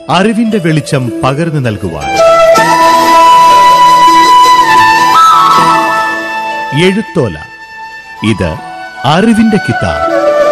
അറിവിന്റെ വെളിച്ചം പകർന്നു നൽകുവാൻ എഴുത്തോല ഇത് അറിവിന്റെ കിതാബ്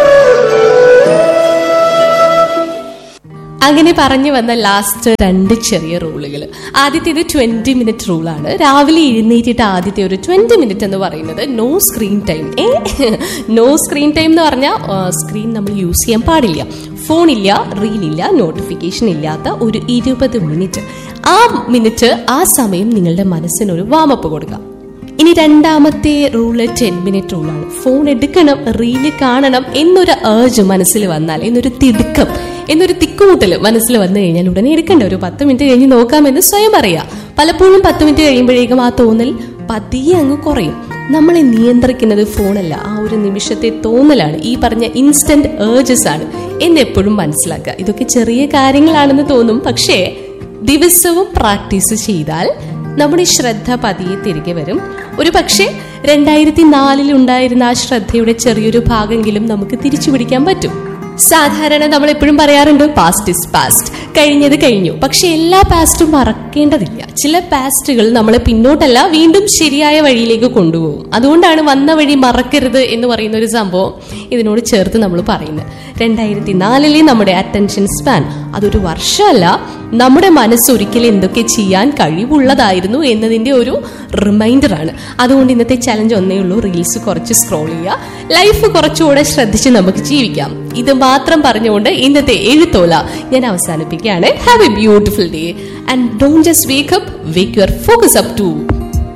അങ്ങനെ പറഞ്ഞു വന്ന ലാസ്റ്റ് രണ്ട് ചെറിയ റൂളുകൾ ആദ്യത്തേത് ട്വന്റി മിനിറ്റ് റൂളാണ് രാവിലെ എഴുന്നേറ്റിട്ട് ആദ്യത്തെ ഒരു ട്വന്റി മിനിറ്റ് എന്ന് പറയുന്നത് no screen time a no screen time എന്ന് പറഞ്ഞാൽ സ്ക്രീൻ നമ്മൾ യൂസ് ചെയ്യാൻ പാടില്ല ഫോണില്ല റീലില്ല നോട്ടിഫിക്കേഷൻ ഇല്ലാത്ത ഒരു ഇരുപത് മിനിറ്റ് ആ മിനിറ്റ് ആ സമയം നിങ്ങളുടെ മനസ്സിനൊരു വാമപ്പ് കൊടുക്കാം ഇനി രണ്ടാമത്തെ റൂള് ടെൻ മിനിറ്റ് റൂളാണ് ഫോൺ എടുക്കണം റീല് കാണണം എന്നൊരു ഏർജ് മനസ്സിൽ വന്നാൽ എന്നൊരു തിടുക്കം എന്നൊരു തിക്കുമുട്ടൽ മനസ്സിൽ വന്നു കഴിഞ്ഞാൽ ഉടനെ എടുക്കണ്ട ഒരു പത്ത് മിനിറ്റ് കഴിഞ്ഞ് നോക്കാമെന്ന് സ്വയം പറയാം പലപ്പോഴും പത്ത് മിനിറ്റ് കഴിയുമ്പോഴേക്കും ആ തോന്നൽ പതിയെ അങ്ങ് കുറയും നമ്മളെ നിയന്ത്രിക്കുന്നത് ഫോണല്ല ആ ഒരു നിമിഷത്തെ തോന്നലാണ് ഈ പറഞ്ഞ ഇൻസ്റ്റന്റ് ഏർജസ് ആണ് എന്നെപ്പോഴും മനസ്സിലാക്കുക ഇതൊക്കെ ചെറിയ കാര്യങ്ങളാണെന്ന് തോന്നും പക്ഷേ ദിവസവും പ്രാക്ടീസ് ചെയ്താൽ നമ്മുടെ ശ്രദ്ധ പതിയെ തിരികെ വരും ഒരു പക്ഷേ രണ്ടായിരത്തി നാലിൽ ഉണ്ടായിരുന്ന ആ ശ്രദ്ധയുടെ ചെറിയൊരു ഭാഗമെങ്കിലും നമുക്ക് തിരിച്ചു പിടിക്കാൻ പറ്റും സാധാരണ നമ്മൾ എപ്പോഴും പറയാറുണ്ട് പാസ്റ്റ് ഇസ് പാസ്റ്റ് കഴിഞ്ഞത് കഴിഞ്ഞു പക്ഷെ എല്ലാ പാസ്റ്റും മറക്കേണ്ടതില്ല ചില പാസ്റ്റുകൾ നമ്മളെ പിന്നോട്ടല്ല വീണ്ടും ശരിയായ വഴിയിലേക്ക് കൊണ്ടുപോകും അതുകൊണ്ടാണ് വന്ന വഴി മറക്കരുത് എന്ന് പറയുന്ന ഒരു സംഭവം ഇതിനോട് ചേർത്ത് നമ്മൾ പറയുന്നത് രണ്ടായിരത്തി നാലിലെ നമ്മുടെ അറ്റൻഷൻ സ്പാൻ അതൊരു വർഷമല്ല നമ്മുടെ മനസ്സ് ഒരിക്കലും എന്തൊക്കെ ചെയ്യാൻ കഴിവുള്ളതായിരുന്നു എന്നതിന്റെ ഒരു റിമൈൻഡർ ആണ് അതുകൊണ്ട് ഇന്നത്തെ ചലഞ്ച് ഒന്നേ ഉള്ളൂ റീൽസ് കുറച്ച് സ്ക്രോൾ ചെയ്യുക ലൈഫ് കുറച്ചുകൂടെ ശ്രദ്ധിച്ച് നമുക്ക് ജീവിക്കാം ഇത് മാത്രം പറഞ്ഞുകൊണ്ട് ഇന്നത്തെ എഴുത്തോല ഞാൻ അവസാനിപ്പിക്കുകയാണ് have a beautiful day and don't just wake up wake your focus up to